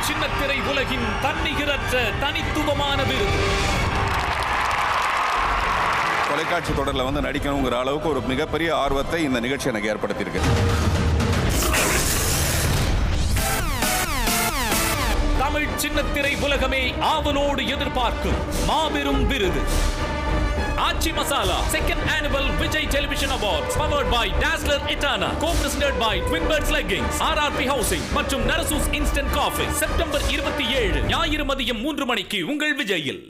சின்னத்திரை உலகின் தன்னிகரற்ற தனித்துவமான விருது தொலைக்காட்சி தொடரில் வந்து நடிக்கணுங்கிற அளவுக்கு ஒரு மிகப்பெரிய ஆர்வத்தை இந்த நிகழ்ச்சி எனக்கு ஏற்படுத்தியிருக்கு தமிழ் சின்னத்திரை உலகமே ஆவலோடு எதிர்பார்க்கும் மாபெரும் விருது Aachi Masala second annual Vijay television awards powered by Dazzler இட்டானா co presented by twin birds leggings RRP housing மற்றும் நரசூஸ் இன்ஸ்டன்ட் காஃபி செப்டம்பர் இருபத்தி ஏழு ஞாயிறு மதியம் மூன்று மணிக்கு உங்கள் விஜயில்